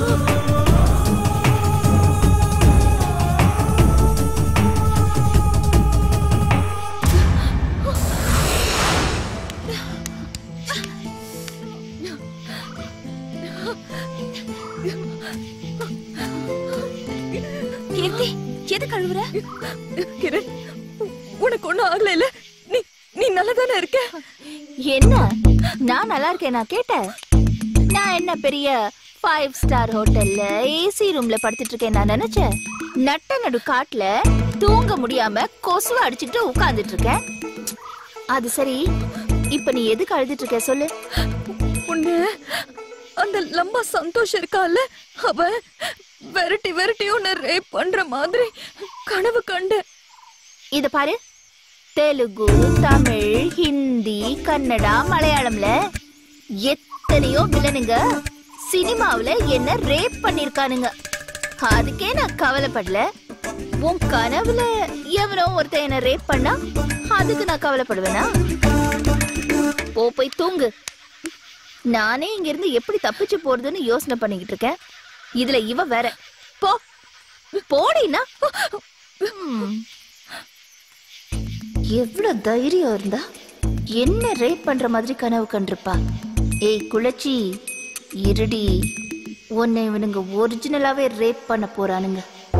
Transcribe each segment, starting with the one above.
கீர்த்தி எது கழுவுற கிரண் உனக்கு ஒண்ணும் ஆகல இல்ல நீ நீ நல்லதானே இருக்க என்ன நான் நல்லா இருக்கேன் நான் கேட்டேன் நான் என்ன பெரிய ஃபைவ் ஸ்டார் ஹோட்டல்ல ஏசி ரூம்ல படுத்துட்டு இருக்கேன் நான் நினைச்சேன் நட்ட நடு காட்டுல தூங்க முடியாம கொசுவை அடிச்சுக்கிட்டு உட்கார்ந்துட்டு இருக்கேன் அது சரி இப்ப நீ எதுக்கு அழுதுட்டு இருக்க சொல்லு உன்ன அந்த லம்பா சந்தோஷ் இருக்கால அவ விரட்டி விரட்டி உன்னை ரேப் பண்ற மாதிரி கனவு கண்ட இத பாரு தெலுங்கு தமிழ் ஹிந்தி கன்னடா மலையாளம்ல எத்தனையோ வில்லனுங்க சினிமாவுல என்ன ரேப் பண்ணிருக்கானுங்க அதுக்கே நான் கவலைப்படல உன் கனவுல எவனோ ஒருத்தன் என்ன ரேப் பண்ணா அதுக்கு நான் கவலைப்படுவேனா போ போய் தூங்கு நானே இங்க இருந்து எப்படி தப்பிச்சு போறதுன்னு யோசனை பண்ணிக்கிட்டு இருக்கேன் இதுல இவ வேற போ போடினா ம். எவ்வளவு தைரியம் இருந்தா என்ன ரேப் பண்ற மாதிரி கனவு கண்டிருப்பா ஏய் குளச்சி இருடி உன்னை இவனுங்க ஒரிஜினலாவே ரேப் பண்ண போறானுங்க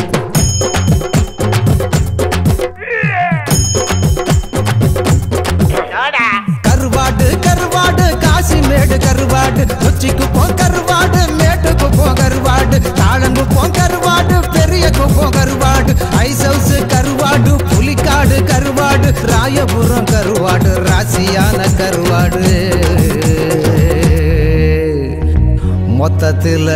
கருவாடு கருவாடு காசிமேடு கருவாடு கொச்சிக்கு போ கருவாடு மேட்டுக்கு போ கருவாடு தாளங்கு போ கருவாடு பெரிய போ கருவாடு ஐஸ் ஹவுஸ் கருவாடு புலிக்காடு கருவாடு ராயபுரம் கருவாடு ராசியான கருவாடு மொத்தத்துல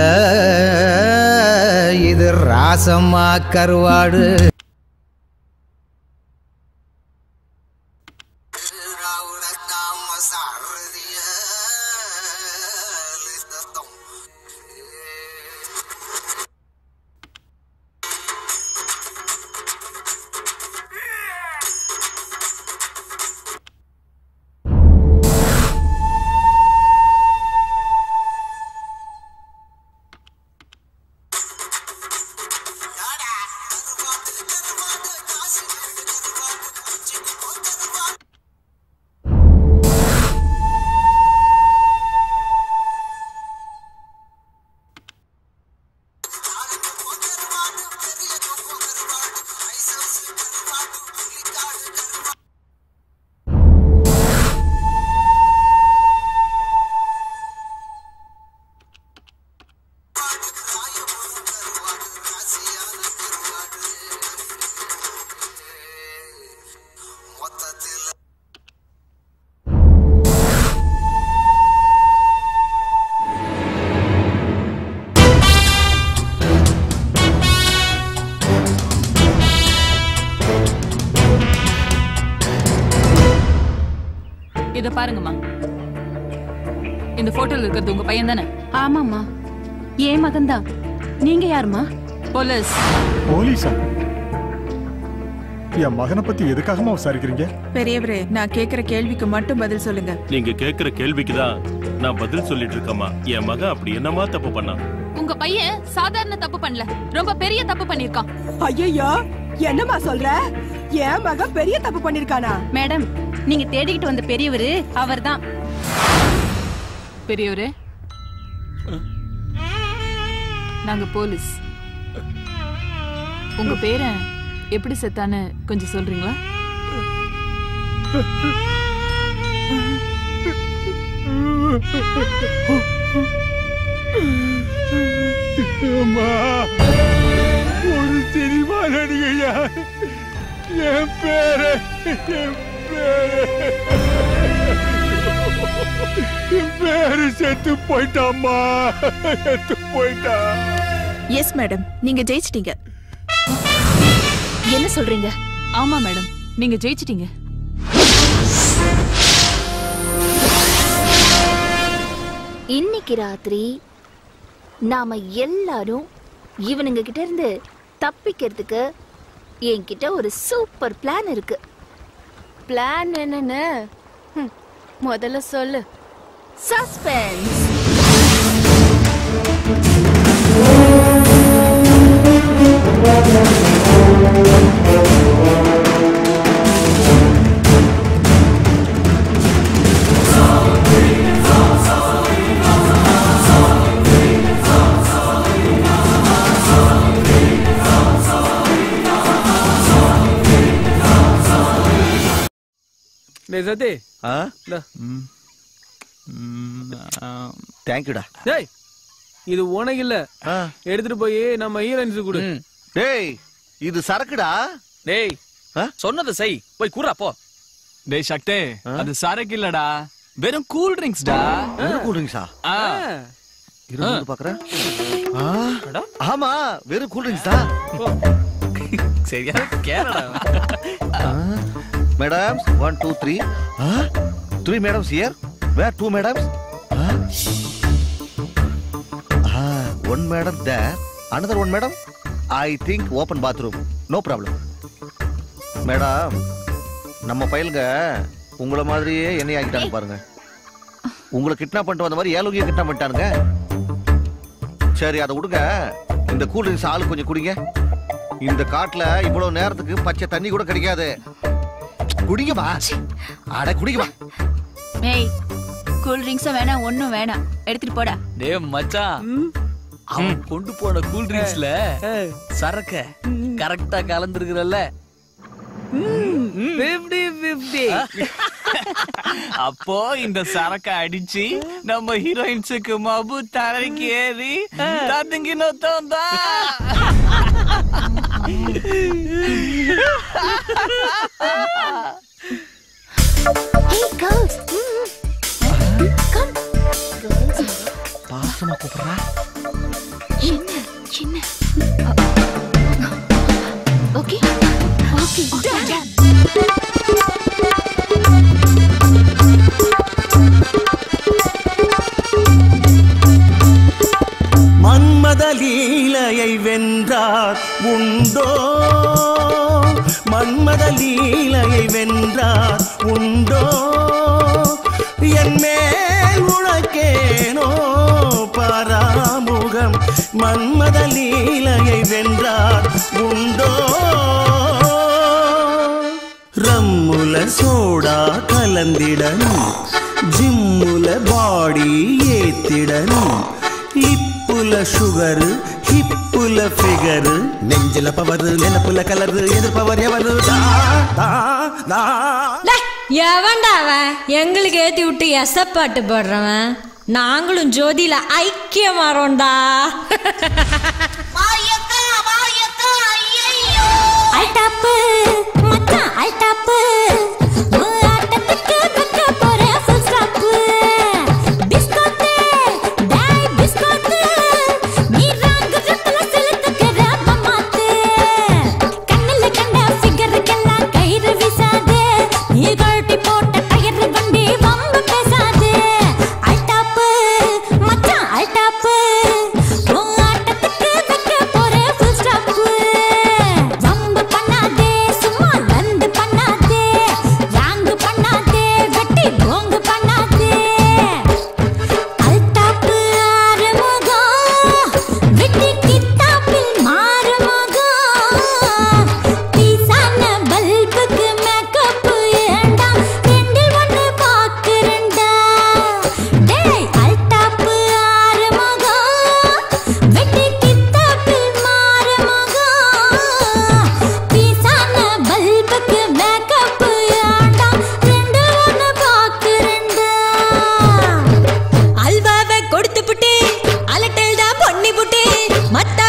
இது ராசமா கருவாடு இத பாருங்கம்மா இந்த போட்டோல இருக்கிறது உங்க பையன் தானே ஆமாம்மா ஏன் மகன்தான் நீங்க யாருமா போலீஸ் போலீஸா என் மகனை பத்தி எதுக்காகமா விசாரிக்கிறீங்க பெரியவரே நான் கேக்குற கேள்விக்கு மட்டும் பதில் சொல்லுங்க நீங்க கேக்குற கேள்விக்கு தான் நான் பதில் சொல்லிட்டு இருக்கேம்மா என் மகன் அப்படி என்னமா தப்பு பண்ணான் உங்க பையன் சாதாரண தப்பு பண்ணல ரொம்ப பெரிய தப்பு பண்ணிருக்கான் ஐயோ என்னம்மா சொல்ற என் மகன் பெரிய தப்பு பண்ணிருக்கானா மேடம் நீங்க தேடிக்கிட்டு வந்த பெரியவரு அவர்தான் பெரியவரே நாங்க போலீஸ் உங்க பேரன் எப்படி செத்தான்னு கொஞ்சம் சொல்றீங்களா அம்மா ஒரு சினிமா நடிகையா என் பேரு என் பேரு என் பேரு செத்து போயிட்டாம்மா செத்து போயிட்டா எஸ் மேடம் நீங்க ஜெயிச்சிட்டீங்க என்ன சொல்றீங்க ஆமா மேடம் நீங்க ஜெயிச்சிட்டீங்க இன்னைக்கு ராத்திரி நாம எல்லாரும் இவனுங்க கிட்ட இருந்து தப்பிக்கிறதுக்கு என்கிட்ட ஒரு சூப்பர் பிளான் இருக்கு பிளான் என்னன்னு ஹம், முதல்ல சொல்லு சஸ்பென்ஸ் டேய் சத்தி ஆ இந்தா. தேங்க்யூடா டேய் இது உனக்கு இல்ல எடுத்துட்டு போய் நம்ம ஹீரோயின்ஸ் கொடு டேய் இது சரக்குடா டேய் சொன்னதை செய் போய் கூறா போ டேய் சக்தே அது சரக்கு இல்லடா வெறும் கூல் ட்ரிங்க்ஸ்டா வெறும் கூல் ட்ரிங்க்ஸா ஆ இருந்து பாக்குறேன் ஆ, ஆமா வெறும் கூல் ட்ரிங்க்ஸ் தான் சரியா கேரடா madams one two three three madams here where two madams one madam there another one madam I think open bathroom no problem madam நம்ம பயலுங்க உங்களை மாதிரியே என்னை ஆக்கிட்டாங்க பாருங்க உங்களை கிட்னாப் பண்ணிட்டு வந்த மாதிரி ஏழுகையை கிட்னாப் பண்ணிட்டானுங்க சரி அதை விடுங்க இந்த கூல் ட்ரிங்க்ஸ் ஆளு கொஞ்சம் குடிங்க இந்த காட்டுல இவ்வளவு நேரத்துக்கு பச்சை தண்ணி கூட கிடைக்காது குடிங்கப்பா அட குடிங்கப்பா ஏய் கூல் ட்ரிங்க்ஸும் வேணாம் ஒண்ணும் வேணாம் எடுத்துட்டு போடா டேய் மச்சான் அவன் கொண்டு போன கூல் ட்ரிங்க்ஸ்ல சரக்க கரெக்டா கலந்துருக்குறல்ல பிப்டி பிப்டி அப்போ இந்த சரக்க அடிச்சு நம்ம ஹீரோயின்ஸுக்கு மபு தலைக்கு ஏறி தத்துங்கி நொத்தம் Hey, girls. Come. பாசமா கூப்பிடுறா என்ன என்ன ஓகே ஓகே மன்மத லீலையை வென்றார் உண்டோ மன்மத லீலையை வென்றார் உண்டோ என் மேல் உனக்கேனோ பராமுகம் மன்மத லீலையை வென்றார் உண்டோ ரம்முல சோடா கலந்திடணும் ஜிம்முல பாடி ஏத்திடணும் லிப்புல சுகரு ஹிப்புல ஃபிகரு நெஞ்சில பவரு நிலப்புல கலரு எதிர்ப்பவர் எவரு தா, தா, தா. எவன்டா அவன் எங்களுக்கு ஏத்தி விட்டு எசப்பாட்டு போடுறவன் நாங்களும் ஜோதியில ஐக்கியமாறோம்டா அல்டாப்பு மச்சான் அல்டாப்பு உன் ஆட்டத்துக்கு வைக்க போறேன் full stop. பிஸ்கோத்து, டேய் பிஸ்கோத்து, நீ ராங்கு ரத்துல செலுத்துக்கிற பம்மாத்து. கண்ணுல கண்ட figureக்கெல்லாம் கயிறு வீசாதே. நீ கழட்டி போட்ட டயரு வண்டி வம்பு பேசாதே. அல்டாப்பு, மச்சான் அல்டாப்பு, உன் ஆட்டத்துக்கு வைக்க போறேன் full stop. வம்பு பண்ணாதே, சும்மா லந்து பண்ணாதே. ராங்கு பண்ணாதே, வெட்டி போங்கு பண்ணாதே. அல்டாப்பு ஆறுமுகம், வெட்டி கித்தாப்பில் மாறுமுகம். பீசான பல்புக்கு மேக்கப் ஏண்டா, ரெண்டில் ஒண்ணு பார்க்கிறேன்டா. டேய், அல்டாப்பு ஆறுமுகம், வெட்டி கித்தாப்பில் மாறுமுகம். பீசான பல்புக்கு மேக்கப் ஏண்டா, ரெண்டில் ஒண்ணு பார்க்கிறேன்டா. அல்வாவை கொடுத்து புட்டு அலட்டல் தான் பண்ணி புட்டு மத்த